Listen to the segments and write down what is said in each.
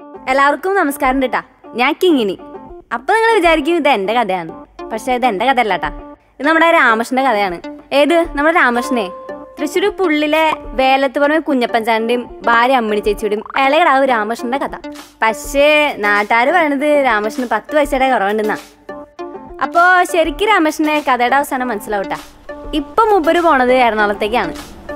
എല്ലാവർക്കും നമസ്കാരം കേട്ടാ ഞാൻ കിങ്ങിണി അപ്പൊ നിങ്ങൾ വിചാരിക്കും ഇത് എന്റെ കഥയാണ് പക്ഷെ ഇത് എന്റെ കഥയല്ല ട്ടാ ഇത് നമ്മുടെ രാമകൃഷ്ണന്റെ കഥയാണ് ഏത് നമ്മുടെ രാമകൃഷ്ണനെ തൃശ്ശൂർ പുള്ളിലെ വേലത്ത് പുറമെ കുഞ്ഞപ്പൻചാണ്ടിയും ഭാര്യ അമ്മിണി ചേച്ചിയുടെയും ഇളയടാവ് രാമകൃഷ്ണന്റെ കഥ പക്ഷേ നാട്ടുകാർ പറയണത് രാമകൃഷ്ണന് പത്ത് വയസ്സയുടെ കുറവുണ്ടെന്നാ അപ്പോ ശരിക്കും രാമകൃഷ്ണനെ കഥയുടെ അവസാനം മനസ്സിലാവട്ടാ ഇപ്പൊ മുമ്പര് പോണത് എറണാകുളത്തേക്കാണ്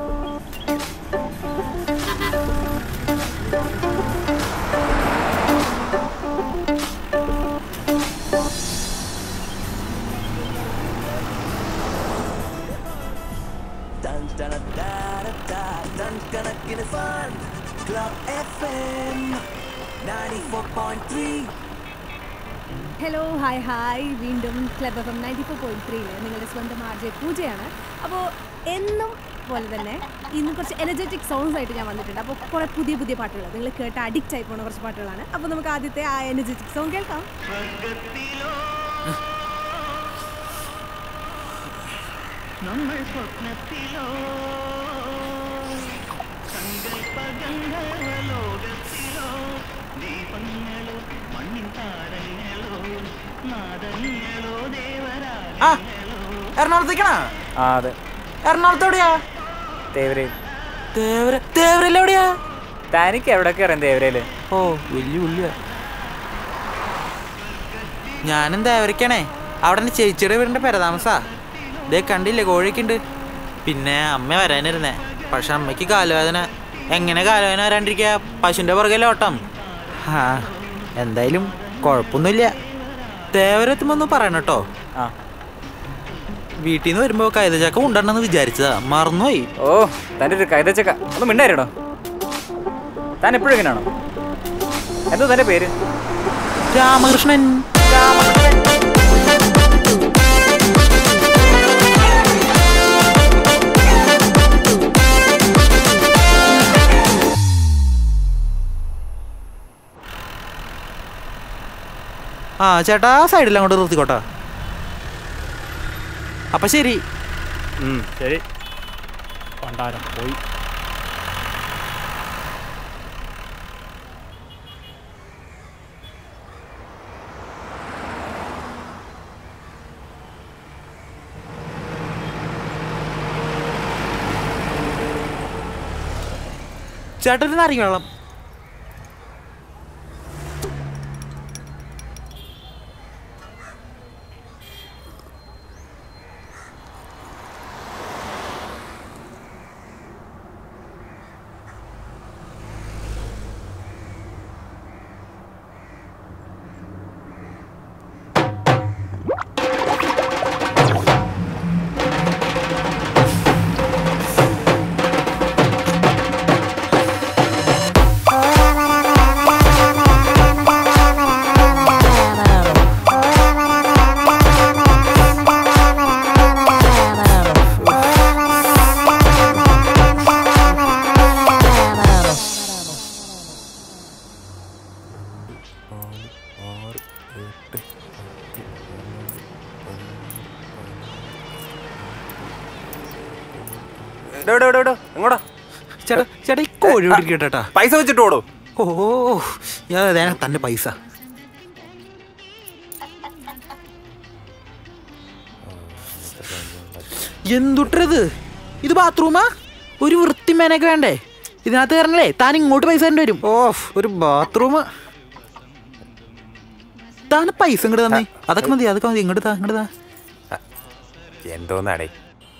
Dun dun dun da da da dun കണക്കിന് fun Club FM 94.3 hello hi hi വീണ്ടും club F M ninety four point ത്രീയില് നിങ്ങളുടെ സ്വന്തം ആർ ജെ പൂജയാണ് അപ്പോൾ എന്നും പോലെ തന്നെ ഇന്ന് കുറച്ച് എനർജറ്റിക് സോങ്സ് ആയിട്ട് ഞാൻ വന്നിട്ടുണ്ട് അപ്പോൾ കുറേ പുതിയ പുതിയ പാട്ടുകൾ നിങ്ങൾ കേട്ട് അഡിക്റ്റ് ആയി പോകുന്ന കുറച്ച് പാട്ടുകളാണ് അപ്പോൾ നമുക്ക് ആദ്യത്തെ ആ എനർജറ്റിക് സോങ് കേൾക്കാം നമ്മൾ സ്വപ്നത്തിലോ സങ്കല്പഗന്ധർവലോകത്തിലോ ദീപങ്ങളോ മണ്ണിൻ താരങ്ങളോ നാദങ്ങളോ ആ ദേവരാജങ്ങളോ എറണാകുളത്തേക്കാണോ ആ അതെ എറണാകുളത്ത് എവിടെയാ തേവരയിൽ തേവര തേവരല്ല എവിടെയാ തനിക്ക് എവിടെയൊക്കെ അറിയാം തേവരയില് ഓ വലിയ പുള്ളിയാ ഞാനും തേവരക്കാണേ അവിടെ എൻ്റെ ചേച്ചിയുടെ വീടിൻ്റെ പെരതാമസാ ഇതേ കണ്ടില്ലേ കോഴിയൊക്കെ ഉണ്ട് പിന്നെ അമ്മ വരാനിരുന്നേ പക്ഷെ അമ്മയ്ക്ക് കാലുവേദന എങ്ങനെ കാലുവേദന വരാണ്ടിരിക്കുക പശുവിൻ്റെ പുറകെല്ലാം ഓട്ടം ആ എന്തായാലും കുഴപ്പമൊന്നുമില്ല തേവരെത്തുമ്പോൾ ഒന്ന് പറയണം കേട്ടോ ആ വീട്ടിൽ നിന്ന് വരുമ്പോൾ കൈതചക്ക ഉണ്ടെന്ന് വിചാരിച്ചതാ മറന്നുപോയി ഓ തൻ്റെ ഒരു കൈതച്ചക്ക ഒന്ന് മിണ്ടായിരുന്നോ താൻ എപ്പോഴും ഇങ്ങനെയാണോ എന്താ തൻ്റെ പേര് രാമകൃഷ്ണൻ ആ ചേട്ടാ ആ സൈഡിൽ അങ്ങോട്ട് നിർത്തിക്കോട്ടാ അപ്പൊ ശരി ഉം, ശരി പണ്ടാരം പോയി ചേട്ടാ ഒരു നാരങ്ങ വെള്ളം എങ്ങോട്ടാ ചേട്ടാ ചേട്ടാ ഈ കോഴി പിടിക്കട്ടാ പൈസ വെച്ചിട്ട് ഓടോ ഓ ഞാൻ ദേ തന്റെ പൈസ എന്തുട്ടത് ഇത് ബാത്റൂമാ ഒരു വൃത്തിമേനൊക്കെ വേണ്ടേ ഇതിനകത്ത് കയറണല്ലേ താൻ ഇങ്ങോട്ട് പൈസ തരേണ്ടി വരും ഓ ഒരു ബാത്റൂം താൻ പൈസ ഇങ്ങോട്ട് തന്നെ അതൊക്കെ മതി അതൊക്കെ മതി ഇങ്ങോട്ട് താ ഇങ്ങോട്ട് താ എന്തോന്നാടേ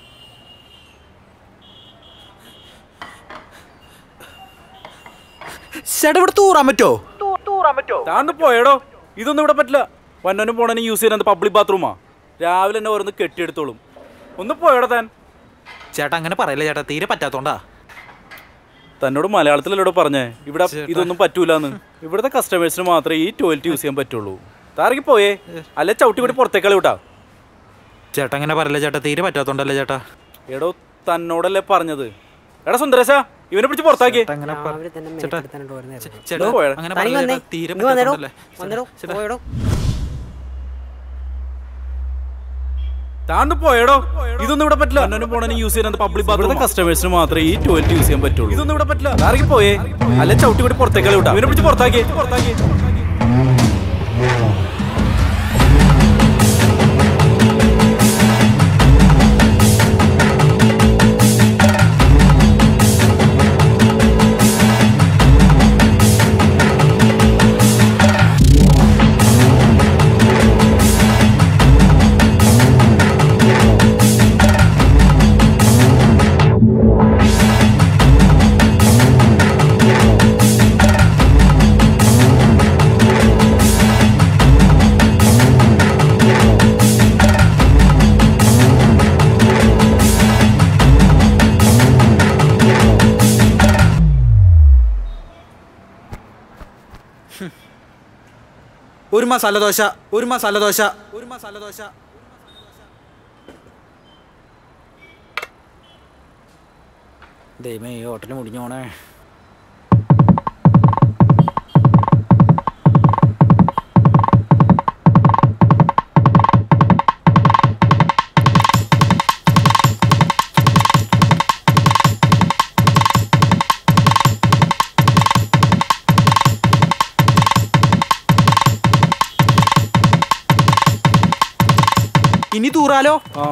ചേട്ടാ ഇവിടെ തൂറാൻ പറ്റോ താന്ന് പോയടോ ഇതൊന്നും ഇവിടെ പറ്റില്ല വന്നനും പോണനും യൂസ് ചെയ്യുന്നത് പബ്ലിക് ബാത്റൂമാ രാവിലെ തന്നെ ഓരോന്ന് കെട്ടിയെടുത്തോളും ഒന്ന് പോയടോ താൻ ചേട്ടാ അങ്ങനെ പറയല്ലേ ചേട്ടാ തീരെ പറ്റാത്തോണ്ടാ തന്നോട് മലയാളത്തിലല്ലോടോ പറഞ്ഞേ ഇവിടെ ഇതൊന്നും പറ്റൂലെന്ന് ഇവിടുത്തെ കസ്റ്റമേഴ്സിന് മാത്രമേ ഈ ടോയ്ലറ്റ് യൂസ് ചെയ്യാൻ പറ്റുള്ളൂ താരക്ക് പോയേ അല്ലെ ചവിട്ടി കൂടി പുറത്തേക്കളി വിട്ടാ ചേട്ടാ അങ്ങനെ പറയല്ലേ ചേട്ടാ തീരെ പറ്റാത്തോണ്ടല്ലേ ചേട്ടാ എടോ തന്നോടല്ലേ പറഞ്ഞത് എടാ സുന്ദരേശ ഇവനെ പിടിച്ച് പുറത്താക്കി ചേട്ടാ, അങ്ങനെ പറ- ചേട്ടാ ചേ- ചേട്ടാ പോയെടാ. അങ്ങനെ പറയല്ലേ ചേട്ടാ തീരെ പറ്റാത്തോണ്ടല്ലേ ചേട്ടാ താണ്ട് പോയടോ ഇതൊന്നും ഇവിടെ പറ്റില്ല അണ്ണനും പോണനും യൂസ് ചെയ്യുന്നത് പബ്ലിക് ബാത്റൂം കസ്റ്റമേഴ്സിന് മാത്രമേ ഈ ടോയ്ലറ്റ് യൂസ് ചെയ്യാൻ പറ്റുള്ളൂ ഇതൊന്നും ഇവിടെ പറ്റില്ല ഇറങ്ങി പോയേ അല്ല ചവിട്ടി കൂടി പുറത്തേക്ക് വിട്ടാ ഇവനെ പിടിച്ച് പുറത്താക്കി പുറത്താക്കി ഒരു മസാല ദോശ ഒരു മസാല ദോശ ഒരു മസാല ദോശ ദൈവമേ ഈ ഹോട്ടൽ മുടിഞ്ഞോണേ ഇനി തൂറാലോ ആ